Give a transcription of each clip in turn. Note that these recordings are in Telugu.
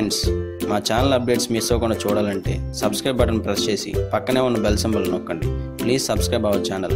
ఫ్రెండ్స్ మా ఛానల్ అప్డేట్స్ మిస్ అవ్వకుండా చూడాలంటే సబ్స్క్రైబ్ బటన్ ప్రెస్ చేసి పక్కనే ఉన్న బెల్ సింబల్ నొక్కండి ప్లీజ్ సబ్స్క్రైబ్ అవర్ ఛానల్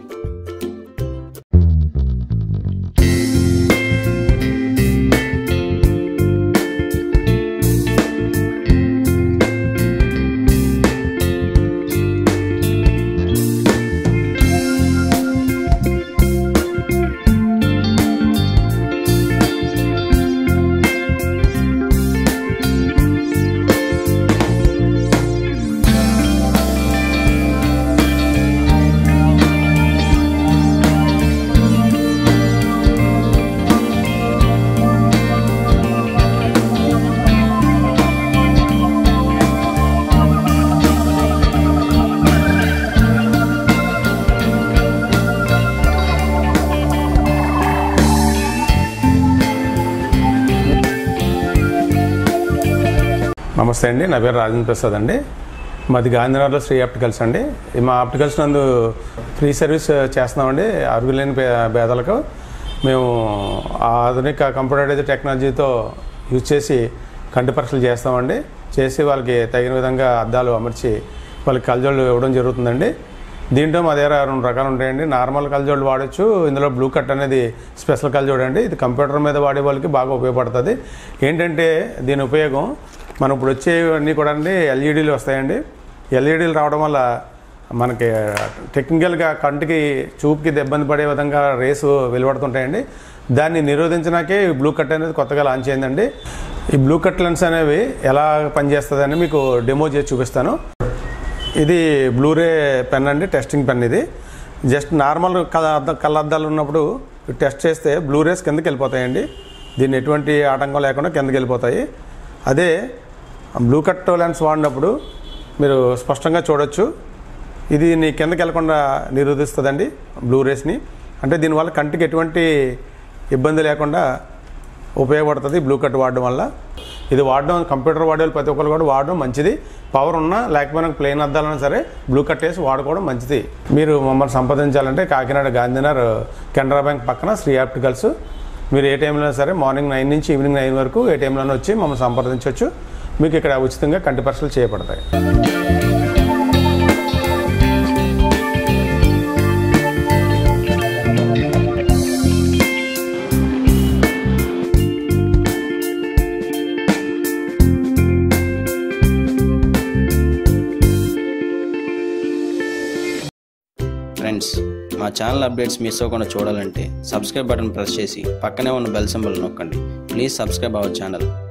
నమస్తే అండి నా పేరు రాజేంద్ర ప్రసాద్ అండి మాది గాంధీనగర్లో శ్రీ ఆప్టికల్స్ అండి ఈ మా ఆప్టికల్స్ నందు ఫ్రీ సర్వీస్ చేస్తున్నామండి అరుగులేని పే పేదలకు మేము ఆధునిక కంప్యూటరైజ్డ్ టెక్నాలజీతో యూజ్ చేసి కంటి పరీక్షలు చేస్తామండి చేసి వాళ్ళకి తగిన విధంగా అద్దాలు అమర్చి వాళ్ళకి కలజోళ్ళు ఇవ్వడం జరుగుతుందండి దీంట్లో మా దగ్గర రెండు రకాలు ఉంటాయండి నార్మల్ కలజోళ్ళు వాడచ్చు ఇందులో బ్లూ కట్ అనేది స్పెషల్ కలజోడు అండి ఇది కంప్యూటర్ మీద వాడే వాళ్ళకి బాగా ఉపయోగపడుతుంది ఏంటంటే దీని ఉపయోగం మనం ఇప్పుడు వచ్చేవన్నీ కూడా అండి ఎల్ఈడీలు వస్తాయండి ఎల్ఈడీలు రావడం వల్ల మనకి టెక్నికల్గా కంటికి చూపుకి ఇబ్బంది పడే విధంగా రేసు వెలువడుతుంటాయండి దాన్ని నిరోధించడానికే ఈ బ్లూ కట్ అనేది కొత్తగా లాంచ్ అయిందండి ఈ బ్లూ కట్ లెన్స్ అనేవి ఎలా పనిచేస్తుందని మీకు డెమో చేసి చూపిస్తాను ఇది బ్లూరే పెన్ అండి టెస్టింగ్ పెన్ ఇది జస్ట్ నార్మల్ కళ్ళ కళ్ళద్దాలు ఉన్నప్పుడు టెస్ట్ చేస్తే బ్లూరేస్ కిందకి వెళ్ళిపోతాయండి దీన్ని ఎటువంటి ఆటంకం లేకుండా కిందకి వెళ్ళిపోతాయి అదే బ్లూ కట్ లెన్స్ వాడినప్పుడు మీరు స్పష్టంగా చూడొచ్చు ఇది నీ కిందకి వెళ్ళకుండా నిరోధిస్తుందండి బ్లూరేస్ని అంటే దీనివల్ల కంటికి ఎటువంటి ఇబ్బంది లేకుండా ఉపయోగపడుతుంది బ్లూ కట్ వాడడం వల్ల ఇది వాడడం కంప్యూటర్ వాడే వాళ్ళు ప్రతి ఒక్కరు కూడా వాడడం మంచిది పవర్ ఉన్నా లేకపోయినా ప్లేన్ అద్దాలన్నా సరే బ్లూ కట్ వేసి వాడుకోవడం మంచిది మీరు మమ్మల్ని సంప్రదించాలంటే కాకినాడ గాంధీనగర్ కెనరా బ్యాంక్ పక్కన శ్రీ ఆప్టికల్స్ మీరు ఏ టైంలో సరే మార్నింగ్ నైన్ నుంచి ఈవినింగ్ నైన్ వరకు ఏ టైంలోనే వచ్చి మమ్మల్ని సంప్రదించవచ్చు మీకు ఇక్కడ ఉచితంగా కంటి పరీక్షలు చేయబడతాయి ఫ్రెండ్స్ మా ఛానల్ అప్డేట్స్ మిస్ అవ్వకుండా చూడాలంటే సబ్స్క్రైబ్ బటన్ ప్రెస్ చేసి పక్కనే ఉన్న బెల్ సింబల్ నొక్కండి ప్లీజ్ సబ్స్క్రైబ్ అవర్ ఛానల్